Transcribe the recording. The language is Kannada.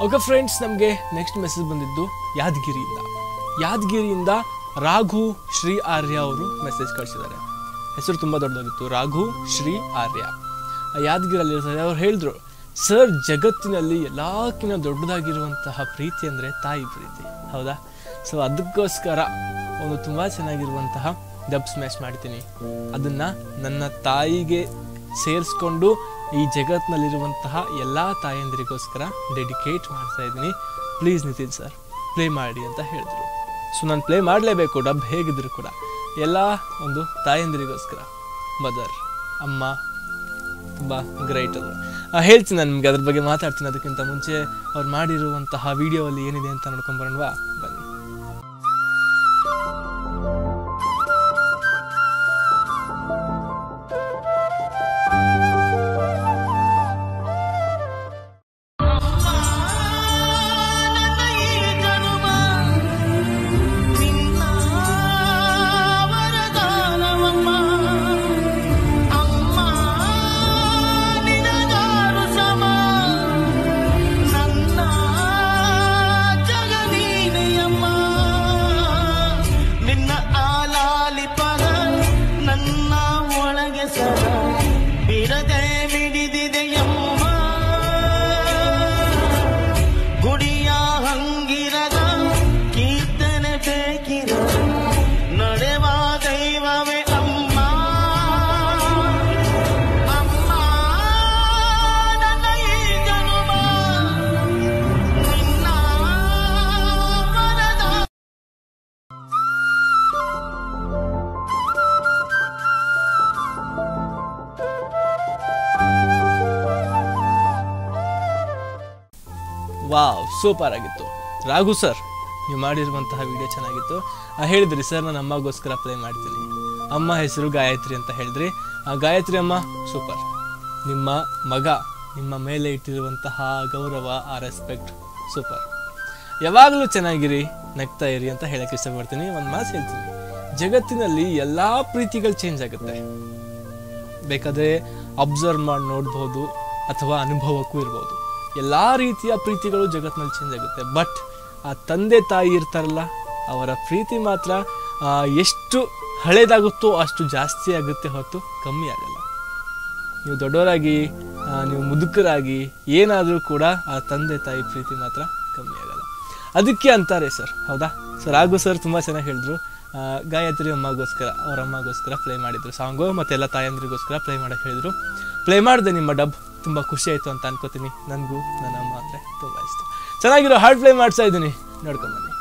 ಓಕೆ ಫ್ರೆಂಡ್ಸ್ ನಮಗೆ ನೆಕ್ಸ್ಟ್ ಮೆಸೇಜ್ ಬಂದಿದ್ದು ಯಾದಗಿರಿಯಿಂದ ಯಾದಗಿರಿಯಿಂದ ರಾಘು ಶ್ರೀ ಆರ್ಯ ಅವರು ಮೆಸೇಜ್ ಕಳಿಸಿದ್ದಾರೆ ಹೆಸರು ತುಂಬ ದೊಡ್ಡದಾಗಿತ್ತು ರಾಘು ಶ್ರೀ ಆರ್ಯ ಯಾದಗಿರಲ್ಲಿ ಇರ್ತಾರೆ ಅವ್ರು ಹೇಳಿದ್ರು ಸರ್ ಜಗತ್ತಿನಲ್ಲಿ ಎಲ್ಲಕ್ಕಿಂತ ದೊಡ್ಡದಾಗಿರುವಂತಹ ಪ್ರೀತಿ ಅಂದರೆ ತಾಯಿ ಪ್ರೀತಿ ಹೌದಾ ಸೊ ಅದಕ್ಕೋಸ್ಕರ ಒಂದು ತುಂಬ ಚೆನ್ನಾಗಿರುವಂತಹ ಡಬ್ ಸ್ಮ್ಯಾಶ್ ಮಾಡ್ತೀನಿ ಅದನ್ನು ನನ್ನ ತಾಯಿಗೆ ಸೇರಿಸ್ಕೊಂಡು ಈ ಜಗತ್ತಿನಲ್ಲಿರುವಂತಹ ಎಲ್ಲ ತಾಯಂದಿರಿಗೋಸ್ಕರ ಡೆಡಿಕೇಟ್ ಮಾಡ್ತಾ ಇದ್ದೀನಿ ಪ್ಲೀಸ್ ನಿತಿನ್ ಸರ್ ಪ್ಲೇ ಮಾಡಿ ಅಂತ ಹೇಳಿದ್ರು ಸೊ ನಾನು ಪ್ಲೇ ಮಾಡಲೇಬೇಕು ಡಬ್ ಹೇಗಿದ್ರು ಕೂಡ ಎಲ್ಲ ಒಂದು ತಾಯಂದಿರಿಗೋಸ್ಕರ ಮದರ್ ಅಮ್ಮ ತುಂಬ ಗ್ರೈಟ್ ಅದು ಆ, ಹೇಳ್ತೀನಿ ನಾನು ನಿಮಗೆ ಅದ್ರ ಬಗ್ಗೆ ಮಾತಾಡ್ತೀನಿ ಅದಕ್ಕಿಂತ ಮುಂಚೆ ಅವ್ರು ಮಾಡಿರುವಂತಹ ವಿಡಿಯೋಲ್ಲಿ ಏನಿದೆ ಅಂತ ನೋಡ್ಕೊಂಬರೋಣವಾ ಬನ್ನಿ ನಿನ್ನ ಆಲಾಲಿ ಪದ ನನ್ನ ಒಳಗೆ ಸರ ಬಿಡದೆ ಬಿಡಿದಿದೆಯಮ್ಮ ಗುಡಿಯ ಹಂಗಿರದ ಕೀರ್ತನೆ ಬೇಕಿರ ನಡೆವ ದೈವವೇ ಅಮ್ಮ ಅಮ್ಮ ನನ್ನ ಈ ಜನುಮ ನಿನ್ನ ವರದ ವಾವ್ ಸೂಪರ್ ಆಗಿತ್ತು ರಾಘು ಸರ್ ನೀವು ಮಾಡಿರುವಂತಹ ವಿಡಿಯೋ ಚೆನ್ನಾಗಿತ್ತು ಆ, ಹೇಳಿದ್ರಿ ಸರ್ ನಾನು ಅಮ್ಮಗೋಸ್ಕರ ಪ್ಲೇ ಮಾಡ್ತೀನಿ ಅಮ್ಮ ಹೆಸರು ಗಾಯತ್ರಿ ಅಂತ ಹೇಳಿದ್ರಿ ಆ ಗಾಯತ್ರಿ ಅಮ್ಮ ಸೂಪರ್ ನಿಮ್ಮ ಮಗ ನಿಮ್ಮ ಮೇಲೆ ಇಟ್ಟಿರುವಂತಹ ಗೌರವ ಆ ರೆಸ್ಪೆಕ್ಟ್ ಸೂಪರ್ ಯಾವಾಗಲೂ ಚೆನ್ನಾಗಿರಿ ನಗ್ತಾ ಇರಿ ಅಂತ ಹೇಳಕ್ಕೆ ಇಷ್ಟಪಡ್ತೀನಿ ಒಂದು ಮಾತು ಹೇಳ್ತೀನಿ ಜಗತ್ತಿನಲ್ಲಿ ಎಲ್ಲ ಪ್ರೀತಿಗಳು ಚೇಂಜ್ ಆಗುತ್ತೆ ಬೇಕಾದರೆ ಅಬ್ಸರ್ವ್ ಮಾಡಿ ನೋಡ್ಬೋದು ಅಥವಾ ಅನುಭವಕ್ಕೂ ಇರ್ಬೋದು ಎಲ್ಲ ರೀತಿಯ ಪ್ರೀತಿಗಳು ಜಗತ್ತಿನಲ್ಲಿ ಚೇಂಜ್ ಆಗುತ್ತೆ ಬಟ್ ಆ ತಂದೆ ತಾಯಿ ಇರ್ತಾರಲ್ಲ ಅವರ ಪ್ರೀತಿ ಮಾತ್ರ ಆ, ಎಷ್ಟು ಹಳೇದಾಗುತ್ತೋ ಅಷ್ಟು ಜಾಸ್ತಿ ಆಗುತ್ತೆ ಹೊರತು ಕಮ್ಮಿ ಆಗಲ್ಲ ನೀವು ದೊಡ್ಡವರಾಗಿ ಆ, ನೀವು ಮುದುಕರಾಗಿ ಏನಾದರೂ ಕೂಡ ಆ ತಂದೆ ತಾಯಿ ಪ್ರೀತಿ ಮಾತ್ರ ಕಮ್ಮಿ ಆಗಲ್ಲ ಅದಕ್ಕೆ ಅಂತಾರೆ ಸರ್ ಹೌದಾ ಸರ್ ಹಾಗೂ ಸರ್ ತುಂಬ ಚೆನ್ನಾಗಿ ಹೇಳಿದ್ರು ಆ, ಗಾಯತ್ರಿ ಅಮ್ಮಗೋಸ್ಕರ ಅವ್ರ ಅಮ್ಮಗೋಸ್ಕರ ಪ್ಲೇ ಮಾಡಿದ್ರು ಸಾಂಗು ಮತ್ತು ಎಲ್ಲ ತಾಯಂದ್ರಿಗೋಸ್ಕರ ಪ್ಲೇ ಮಾಡೋಕ್ಕೆ ಹೇಳಿದ್ರು ಪ್ಲೇ ಮಾಡಿದೆ ನಿಮ್ಮ ಡಬ್ ತುಂಬ ಖುಷಿ ಆಯಿತು ಅಂತ ಅನ್ಕೋತೀನಿ ನನಗೂ ನನ್ನ ಅಮ್ಮ ಅಂದರೆ ತುಂಬ ಇಷ್ಟ ಚೆನ್ನಾಗಿರೋ ಹಾರ್ಡ್ ಪ್ಲೇ ಮಾಡ್ತಾ ಇದ್ದೀನಿ ನೋಡ್ಕೊಂಬನ್ನಿ